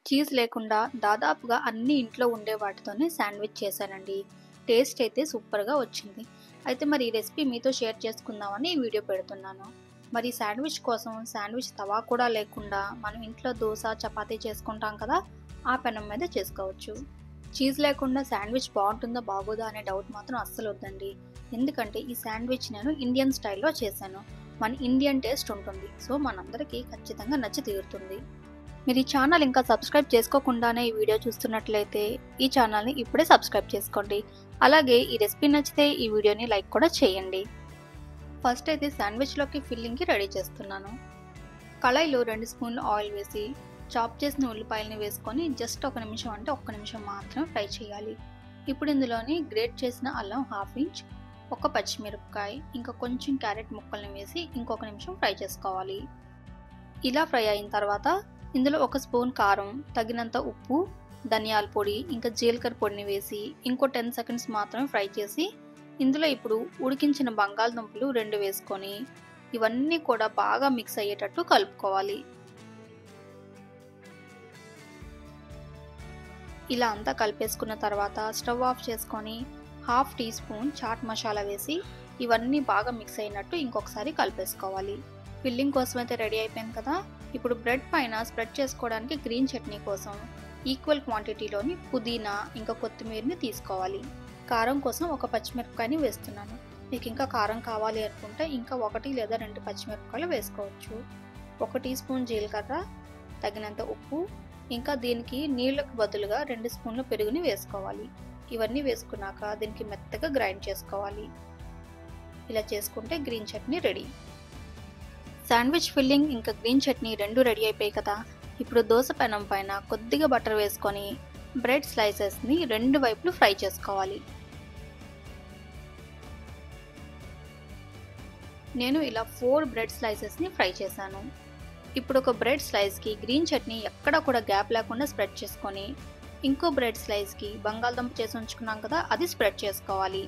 cheese లేకుండా దాదాపుగా అన్ని ఇంట్లో ఉండే వాటితోనే శాండ్విచ్ చేశానండి టేస్ట్ అయితే సూపర్గా వచ్చింది అయితే మరి ఈ రెసిపీ మీతో షేర్ చేసుకుందామని ఈ వీడియో పెడుతున్నాను మరి శాండ్విచ్ కోసం శాండ్విచ్ తవా కూడా లేకుండా మనం ఇంట్లో దోశ చపాతీ చేసుకుంటాం కదా ఆ పెనం మీద చేసుకోవచ్చు చీజ్ లేకుండా శాండ్విచ్ బాగుంటుందా బాగోదా అనే డౌట్ మాత్రం అస్సలు వద్దండి ఎందుకంటే ఈ శాండ్విచ్ నేను ఇండియన్ స్టైల్లో చేశాను మన ఇండియన్ టేస్ట్ ఉంటుంది సో మనందరికీ ఖచ్చితంగా నచ్చి తీరుతుంది మీరు ఈ ఛానల్ ఇంకా సబ్స్క్రైబ్ చేసుకోకుండానే ఈ వీడియో చూస్తున్నట్లయితే ఈ ఛానల్ని ఇప్పుడే సబ్స్క్రైబ్ చేసుకోండి అలాగే ఈ రెసిపీ నచ్చితే ఈ వీడియోని లైక్ కూడా చేయండి ఫస్ట్ అయితే శాండ్విచ్లోకి ఫిల్లింగ్కి రెడీ చేస్తున్నాను కళాయిలో రెండు స్పూన్లు ఆయిల్ వేసి చాప్ చేసిన ఉల్లిపాయలని వేసుకొని జస్ట్ ఒక నిమిషం అంటే ఒక్క నిమిషం మాత్రమే ఫ్రై చేయాలి ఇప్పుడు ఇందులోని గ్రేట్ చేసిన అల్లం హాఫ్ ఇంచ్ ఒక పచ్చిమిరపకాయ ఇంకా కొంచెం క్యారెట్ ముక్కల్ని వేసి ఇంకొక నిమిషం ఫ్రై చేసుకోవాలి ఇలా ఫ్రై అయిన తర్వాత ఇందులో ఒక స్పూన్ కారం తగినంత ఉప్పు ధనియాల పొడి ఇంకా జీలకర్ర పొడిని వేసి ఇంకో టెన్ సెకండ్స్ మాత్రమే ఫ్రై చేసి ఇందులో ఇప్పుడు ఉడికించిన బంగాళదుంపలు రెండు వేసుకొని ఇవన్నీ కూడా బాగా మిక్స్ అయ్యేటట్టు కలుపుకోవాలి ఇలా అంతా కలిపేసుకున్న తర్వాత స్టవ్ ఆఫ్ చేసుకొని half teaspoon chaat masala వేసి ఇవన్నీ బాగా మిక్స్ అయినట్టు ఇంకొకసారి కలిపేసుకోవాలి ఫిల్లింగ్ కోసం అయితే రెడీ అయిపోయింది కదా ఇప్పుడు బ్రెడ్ పైన స్ప్రెడ్ చేసుకోవడానికి గ్రీన్ చట్నీ కోసం ఈక్వల్ క్వాంటిటీలోని పుదీనా ఇంకా కొత్తిమీరని తీసుకోవాలి కారం కోసం ఒక పచ్చిమిరపకాయని వేస్తున్నాను మీకు ఇంకా కారం కావాలి అనుకుంటే ఇంకా ఒకటి లేదా రెండు పచ్చిమిరపకాయలు వేసుకోవచ్చు ఒక టీ స్పూన్ జీలకర్ర తగినంత ఉప్పు ఇంకా దీనికి నీళ్ళకు బదులుగా రెండు స్పూన్ల పెరుగుని వేసుకోవాలి ఇవన్నీ వేసుకున్నాక దీనికి మెత్తగా గ్రైండ్ చేసుకోవాలి ఇలా చేసుకుంటే green chutney ready sandwich filling ఇంకా గ్రీన్ చట్నీ రెండు రెడీ అయిపోయాయి కదా ఇప్పుడు దోశ పెనం పైన కొద్దిగా బటర్ వేసుకొని బ్రెడ్ స్లైసెస్ని రెండు వైపులు ఫ్రై చేసుకోవాలి నేను ఇలా ఫోర్ బ్రెడ్ స్లైసెస్ని ఫ్రై చేశాను ఇప్పుడు ఒక బ్రెడ్ స్లైస్కి గ్రీన్ చట్నీ ఎక్కడ కూడా గ్యాప్ లేకుండా స్ప్రెడ్ చేసుకొని ఇంకో బ్రెడ్ స్లైస్కి బంగాళదుంప చేసి ఉంచుకున్నాం కదా అది స్ప్రెడ్ చేసుకోవాలి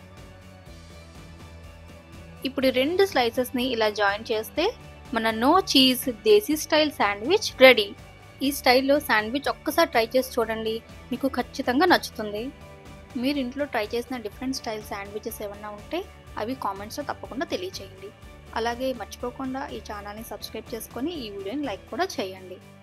ఇప్పుడు రెండు స్లైసెస్ని ఇలా జాయిన్ చేస్తే మన no cheese desi style sandwich ready ఈ స్టైల్లో శాండ్విచ్ ఒక్కసారి ట్రై చేసి చూడండి మీకు ఖచ్చితంగా నచ్చుతుంది మీరు ఇంట్లో ట్రై చేసిన డిఫరెంట్ స్టైల్ శాండ్విచెస్ ఏమన్నా ఉంటే అవి కామెంట్స్లో తప్పకుండా తెలియచేయండి అలాగే మర్చిపోకుండా ఈ ఛానల్ని సబ్స్క్రైబ్ చేసుకొని ఈ వీడియోని లైక్ కూడా చేయండి